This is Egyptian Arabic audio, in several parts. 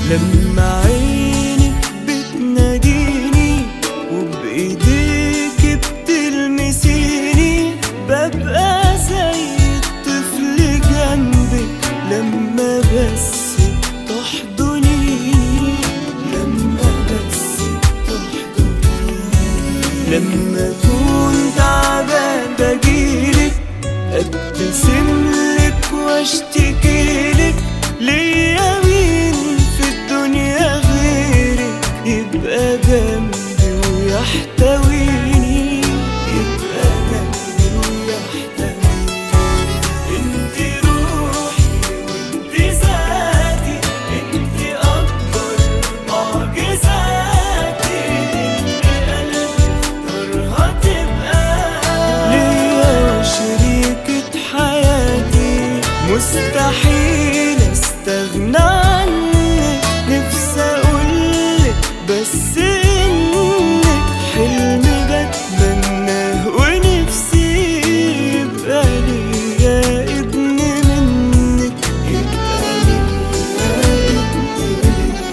لما عينك بتناديني وبإيديك بتلمسيني ببقى زي الطفل جنبك لما بس تحضنيني لما بس تحضنيني لما أكون تعبان بجيلك ابتسم لك واشتكي لك ليا مين في الدنيا غيرك يبقى جنبي ويحتويني يبقى جنبي ويحتويني انت روحي وانت ذاتي انت اكبر معجزاتي اللي قلبي اختارها تبقى ليا شريكة حياتي مستحيل استغنى عنك نفسي اقولك بس انك حلم بتمناه ونفسي يبقى ليا ابن منك يبقى ليا ابن منك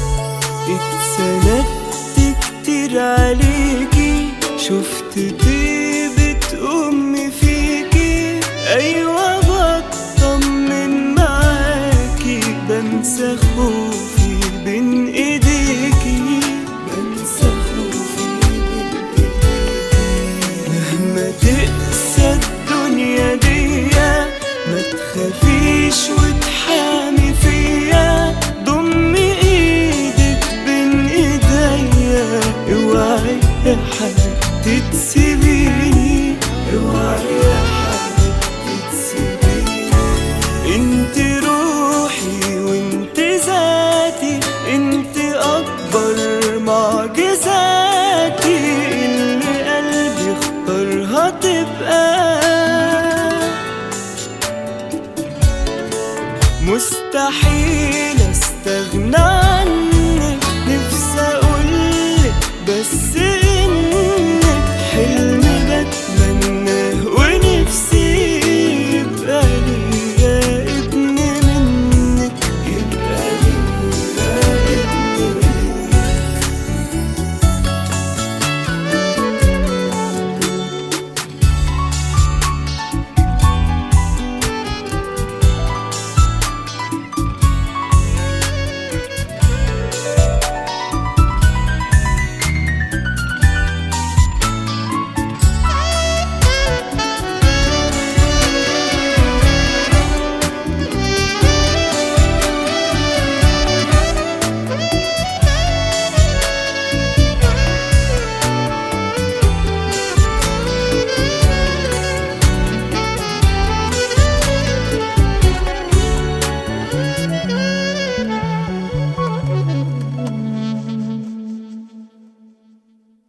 اتسندت كتير عليكي شفت طير